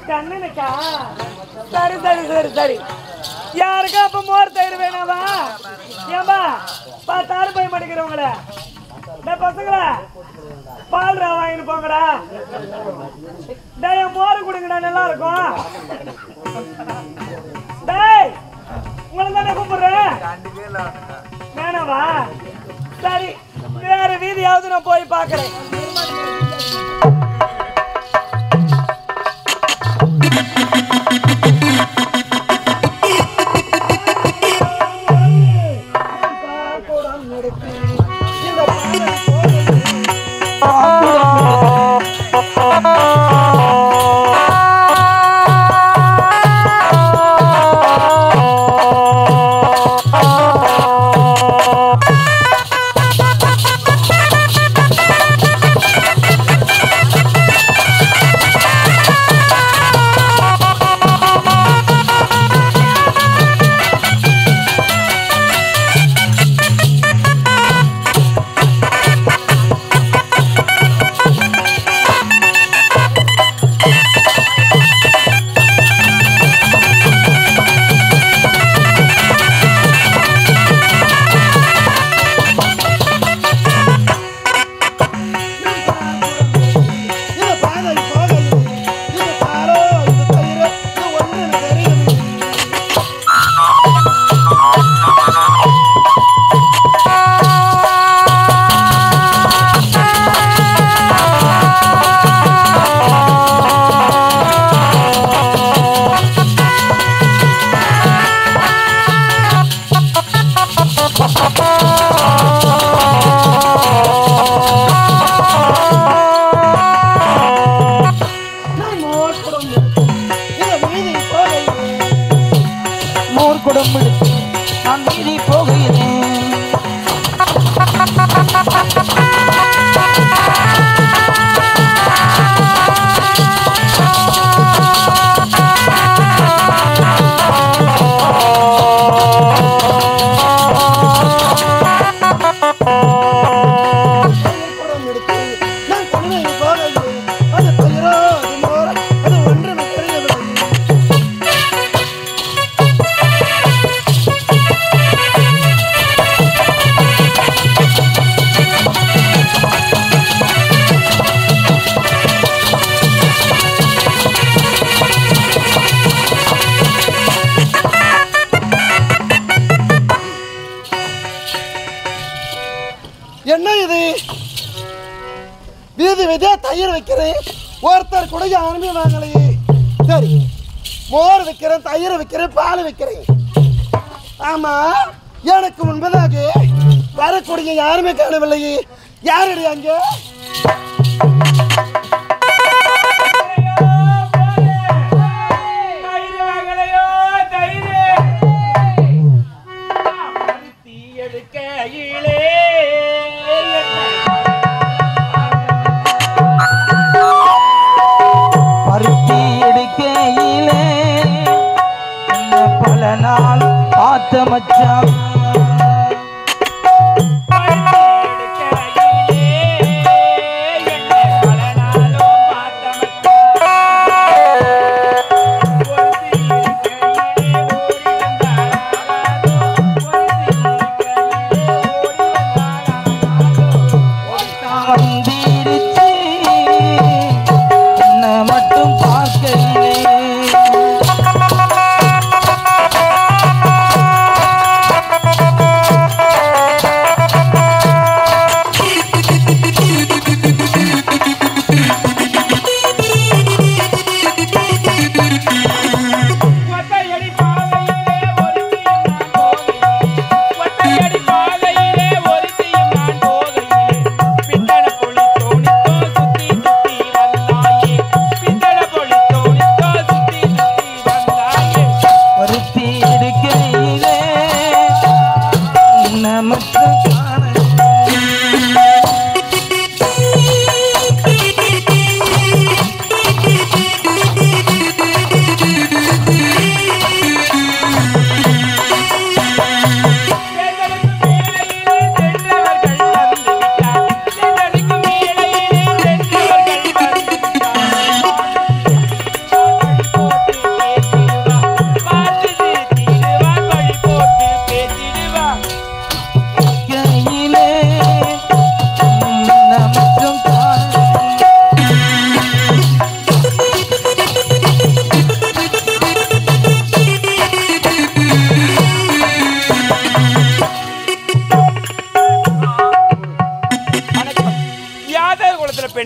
கண்ணனுக்கா சரி சரி சரி சரி யாருக்கா அப்ப மோர் தயிர் வேணாவா ஏன்பா பத்தாறு போய் மாட்டேங்கிறவங்கள டேய் பசங்களா பால் ரா வாங்கிட்டு போங்கடா டேய் என் மோர் கொடுங்கடா நல்லா இருக்கும் டேய் உங்களை தானே கூப்பிடுறேன் வேணாவா சரி வேற வீதியாவது நான் போய் பார்க்கறேன் இது பாதை போகலையே. இது பாலோ, இது தயிரோ, இது ஒண்ணு எனக்கு தெரியலையே. நான் மோர் குடம் எடுத்து, இது வீதி போகலையே. மோர் குடம் எடுத்து நான் வீதி போகிறேன் தயிர் குடம் எடுத்து, நான் தனிமை போகலையே. அது தயிரோ, அது மோரோ, அது ஒன்று எனக்கு தெரியவில்லை. என்ன இது வீதி வீதியா தயிர் வைக்கிறேன் ஒருத்தர் கூட யாருமே வாங்கலையே சரி மோர் வைக்கிறேன் தயிர் வைக்கிறேன் பால் வைக்கிறேன் ஆமா எனக்கு முன்பதாக வரக்கூடிய யாருமே காணவில்லையே யாரடி அங்க தயிர் வாங்கலையோ தயிர் பருத்தி எடுக்கையிலே பருத்தி எடுக்கையிலே என்ன பல நாள் பார்த்த மச்சான் பருத்தி எடுக்கையிலே என்னை பல நாளும் பார்த்த மச்சான். பொருத்தி இருக்கையிலே ஓடி வந்தாராகாதோ, பொருத்தி இருக்கையிலே ஓடி வந்தாராகாதோ. வந்திருச்சு என்ன மட்டும் பார்க்கையிலே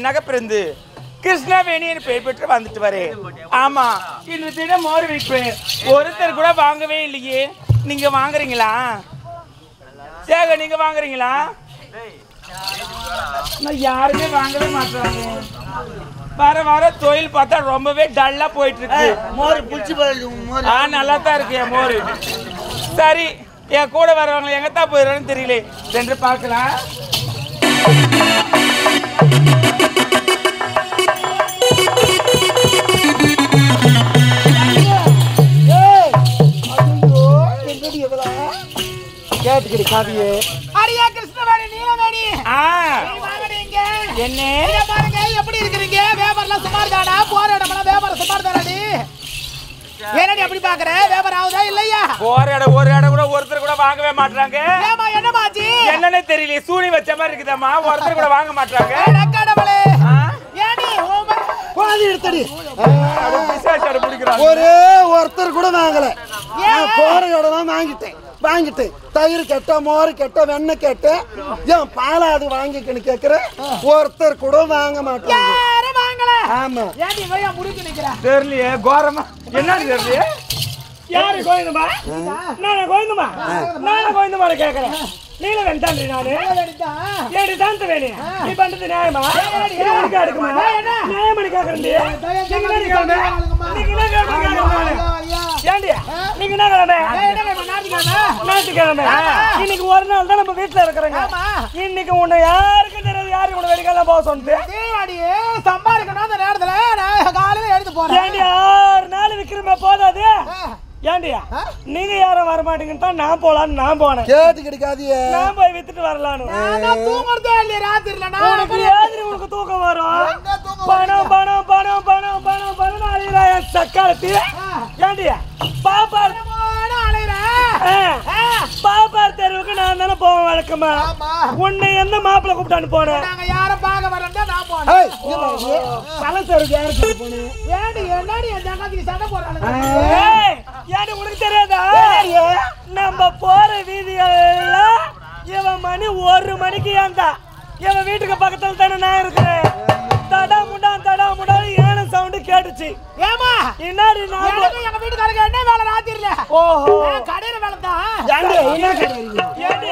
நகப்பிருந்து கிருஷ்ணவேணியின் பெயர் பெற்று வந்துட்டு வரேன் ஆமா இன்று தினம் மோர் விற்பேன் ஒருத்தர் கூட வாங்கவே இல்லையே நீங்க வாங்குறீங்களா சேக நீங்க வாங்குறீங்களா நான் யாருமே வாங்கவே மாட்டாங்க வர வர தொழில் பார்த்தா ரொம்பவே டல்லா போயிட்டு இருக்கு மோர் புளிச்சு போயிருக்கு மோர் ஆ நல்லா தான் இருக்கு என் மோர் சரி என் கூட வரவங்க எங்க தான் போயிடுறான்னு தெரியல சென்று பார்க்கலாம் ஏய், ஐயோ, என்னடி இதெல்லாம்? கேட்டுக்கிடு கவியே அடியா கிருஷ்ணவேணி நீலவேணி ஆ வாங்குறீங்க என்ன இங்க பாருங்க எப்படி இருக்கிறீங்க வியாபாரம் சுமார் தானா போற இடமெல்லாம் வியாபாரம் சுமார் தானடி என்னடி அப்படி பாக்குற வியாபாரம் ஆகுதா இல்லையா போற இடம் ஒரு இடம் கூட ஒருத்தர் கூட வாங்கவே மாட்டாங்க ஏமா என்னமாச்சு என்னன்னே தெரியல சூனி வச்ச மாதிரி இருக்குதாம்மா ஒருத்தர் கூட வாங்க மாட்டாங்க கடவுளே ஆ? ஏடி உன் பாதி எடுத்தடி அட பிசாசாடு பிடிக்கிறாங்க ஒரே ஒருத்தர் கூட வாங்கல நான் போற இடம் வாங்கிட்டேன் வாங்கிட்டேன் தயிர் கெட்ட மோர் கெட்ட வெண்ணெய் கெட்ட ஏன் பாலை அது வாங்கிக்கன்னு கேக்குறேன் ஒருத்தர் கூட வாங்க மாட்டாங்க யாரும் வாங்கல ஆமா ஏடி இவன் முடிக்கு நிக்கிற தெரியலையே கோரமா என்னன்னு தெரியலையே யாரு கோயந்தமா நான் கோயந்தமா நான் கோயந்தமா கேக்குறேன் நீல வெண்டாண்டி நானு ஏடி தாந்த வேணி நீ பண்றது நியாயமா இது உனக்கு அடுக்குமா நியாயமணி கேக்குறேன் நீங்க என்ன கிழமை நீங்க என்ன கிழமை கேக்குறேன் ஏண்டி நீங்க என்ன கிழமை ஞாயிற்றுக்கிழமை இன்னைக்கு ஒரு நாள் தான் நம்ம வீட்டுல இருக்கிறோங்க இன்னைக்கு உன்னை யாருக்கும் தெரியாது யாரு உன்னை வெளிக்கால போக சொன்னது சம்பாதிக்கணும் அந்த நேரத்துல நான் காலையில எடுத்து போறேன் ஏண்டி ஆறு நாள் விக்கிறமே போதாது ஏண்டியா நீங்க யாரும் வர மாட்டீங்கன்னு தான் நான் போலான்னு நான் போனேன் கேட்டு கிடைக்காதியே நான் போய் வித்துட்டு வரலான்னு நான் தூங்குறதே இல்லையா ராத்திரில உனக்கு நான் ஏதிரி உனக்கு தூக்கம் வரும் எங்க தூக்கம் பணம் பணம் பணம் பணம் பணம் பணம் அழிகிறா என் சக்காலத்தி ஏண்டியா பாப்பார் அலைகிறேன் ஆ, பாப்பார் தெருவுக்கு நான் தானே போவேன் வழக்கமா ஆமா. உன்னை எந்த மாப்பிள்ளை கூப்பிட்டான்னு போனேன் நாங்க யாரும் பார்க்க வரேன் நான் போனேன் ஏய், இங்க பாரு. பல தெருவுக்கு யாருக்கு போனேன் ஏடி என்னடி என் தங்கத்துக்கு சண்டை போடுறாங்க ஏய், ஏன்டி உனக்கு தெரியாதா நம்ம போற வீதிகள்ல இவன் மணி ஒரு மணிக்கு ஏந்தா இவன் வீட்டுக்கு பக்கத்துல தானே நான் இருக்கிறேன் தடா முடா தடா முடா ஏன சவுண்ட் கேட்டுச்சு ஏமா என்னாடி நான் எனக்கு எங்க வீட்டுக்காரங்க என்ன வேலை ராத்திரில ஓஹோ நான் கடையில வேலை தான் ஏண்டி, என்ன கேக்குறீங்க? ஏண்டி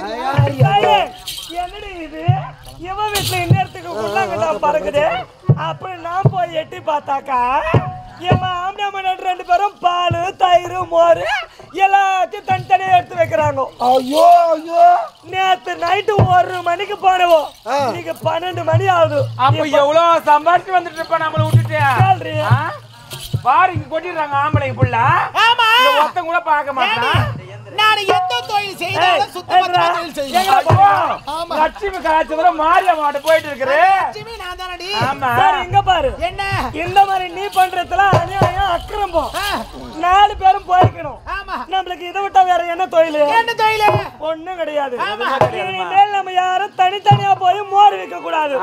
தாயே, என்னடி இது இவன் வீட்டுல இந்நேரத்துக்கு உள்ளாங்கடா பறக்குது அப்படி நான் போய் எட்டி பார்த்தாக்கா என் ஆம்பளை ரெண்டு பேரும் பால் தயிர் மோர் எல்லாத்தையும் தனித்தனியா எடுத்து வைக்கிறாங்க ஐயோ ஐயோ நேத்து நைட்டு ஒரு மணிக்கு போனவோம் ஆ. இன்னைக்கு பன்னெண்டு மணி ஆகுது அப்ப எவ்வளவு சம்பாதிச்சு வந்துட்டு இருப்ப நம்மள விட்டுட்டு கேள்றி. ஆ? பாரு இங்க கொட்டிடுறாங்க ஆம்பளைங்க புள்ள ஆமா இந்த ஒருத்தன் கூட பார்க்க மாட்டான் நான் எந்த தொழில் செய்தாலும் சுத்தமா தொழில் செய்வேன் ஐயோ, ஆமா. லட்சுமி கலாச்சாரம் மாரியம்மாட்ட போயிட்டு இருக்கிறே லட்சுமி நான் தானடி ஆமா சரி இங்க பாரு என்ன இந்த மாதிரி நீ பண்றதுல அநியாயம் அக்கிரமம் ஆ, நாலு பேரும் போய்க்கணும் ஆமா நம்மளுக்கு இதை விட்டா வேற என்ன தொழில் என்ன தொழில் ஒண்ணும் கிடையாது ஆமா. இனிமேல் நம்ம யாரும் தனித்தனியா போய் மோர் விற்க கூடாது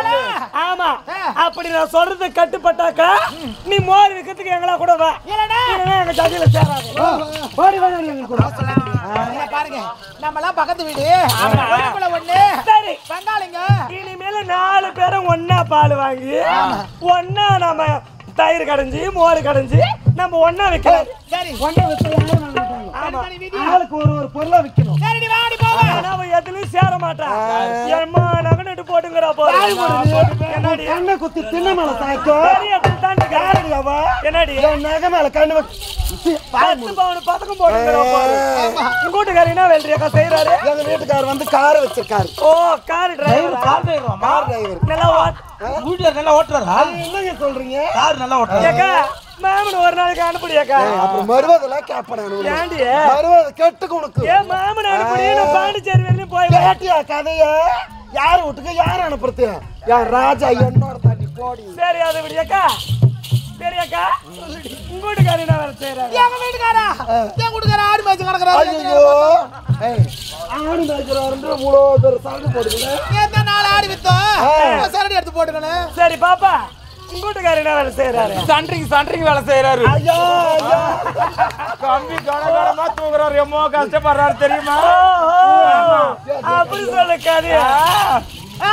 ஆமா அப்படி நான் சொல்றது கட்டுப்பட்டாக்கா நீ மோர் விற்கிறதுக்கு எங்களா கூட வா இல்லடா இல்லைன்னா எங்க ஜாதியில சேராது ஓடி வாங்க எங்க கூட இங்க பாருங்க நம்மலாம் பக்கத்து வீடு வீட்டுக்குள்ள ஒண்ணு சரி பங்காளிங்க இனிமேல நாலு பேரும் ஒண்ணா பால் வாங்கி ஒண்ணா நம்ம தயிர் கடைஞ்சி மோர் கடைஞ்சி நம்ம ஒண்ணா வைக்கலாம் சரி ஒண்ணா வச்சு யாரும் வாங்க மாட்டாங்க. ஆமா தனி வீதி. ஆளுக்கு ஒரு ஒரு பொருளா விக்கணும் சரிடி வாடி போவா ஆனா அவன் எதுலயும் சேர மாட்டான் ஏம்மா நகனட்டு போட்டுங்கிறா போது என்னடி கண்ணை குத்தி தின்ன மேல சாய்க்கும் பெரிய இடத்துல தாண்டி யாரடி அவ? என்னடி என் நகை மேல கண்ணு வச்சு சி, பாரு. பத்து பவுன் பதக்கம் போட்டுங்கிறா போது உங்க வீட்டுக்காரர் என்ன வேலையாக்கா செய்யறாரு எங்க வீட்டுக்காரர் வந்து கார் வச்சிருக்காரு ஓ கார் டிரைவர் கார் டிரைவர் நல்லா ஓட் வீட்டுல நல்லா ஓட்டுறாரா என்னங்க சொல்றீங்க கார் நல்லா ஓட்டுறாரு ஏக்கா மாமன் ஒரு நாளைக்கு அனுப்புடியாக்கா அப்புறம் மறுவதெல்லாம் கேட்பேன் நான் ஏண்டி மறுவத கெட்டுக்கு உனக்கு ஏன் மாமன் அனுப்புடி நான் பாண்டிச்சேரி வரையும் போய் வா. கேட்டியா கதைய யார் வீட்டுக்கு யார் அனுப்புறது யார் ராஜா என்னோட தாண்டி போடி சரி அதை விடியாக்கா சரியாக்கா உங்க வீட்டுக்காரர் என்ன வேலை செய்யறாரு எங்க வீட்டுக்காரா என் வீட்டுக்கார ஆடு மேய்ச்சி கிடக்குறாரு ஐயோ ஏய், ஆடு மேய்க்கிறாருன்ற இவ்வளோ பேர் சாகு போடுங்க எந்த நாள் ஆடு வித்தோம் சரடி எடுத்து போட்டுக்கணும் சரி பாப்பா உங்க வீட்டுக்காரர் என்ன வேலை செய்யறாரு சன்றிங் சன்றிங் வேலை செய்யறாரு ஐயா ஐயா கம்பி கனகரமா தூக்குறாரு எம்மோ கஷ்டப்படுறாரு தெரியுமா அப்படி சொல்லு கதையா ஆமா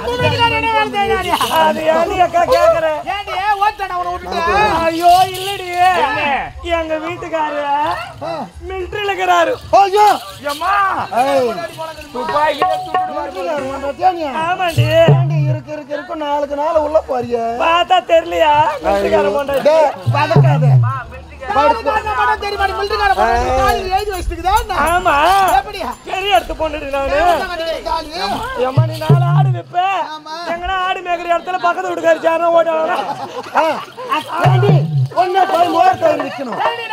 முன்னாடி வேலை செய்யறாரு அது ஏன்டி அக்கா கேக்குற ஏண்டி ஓட்டான அவனை விட்டுட்டு ஐயோ இல்லடி எங்க வீட்டுக்காரு மிலிட்டரியில இருக்கிறாரு ஐயோ ஏம்மா ஏய், துப்பாக்கியில சுட்டுடுவாரு. வீட்டுல இருக்க நீ ஆமாண்டி ஏண்டி இருக்கு இருக்கு இருக்கு நாளுக்கு நாள் உள்ள போறிய பார்த்தா தெரியலையா மிலிட்டரிக்கார பொண்டாட்டி டேய், பதக்காத படம் தெரியுமா மிலிட்டரிக்கார படம் காலில் எழுதி வச்சிருக்குதா என்ன? ஆமா எப்படியா பெரிய இடத்து பொண்ணுடி நானு காலி ஏம்மா நீ நாலு ஆடு விப்ப எங்கனா ஆடு மேய்க்கிற இடத்துல பக்கத்து வீட்டுக்காரி சேரம் ஓட்டாங்க ஆ, ஏண்டி ஒன்ன போய் மோர் தயிர் விற்கணும் ஏண்டி,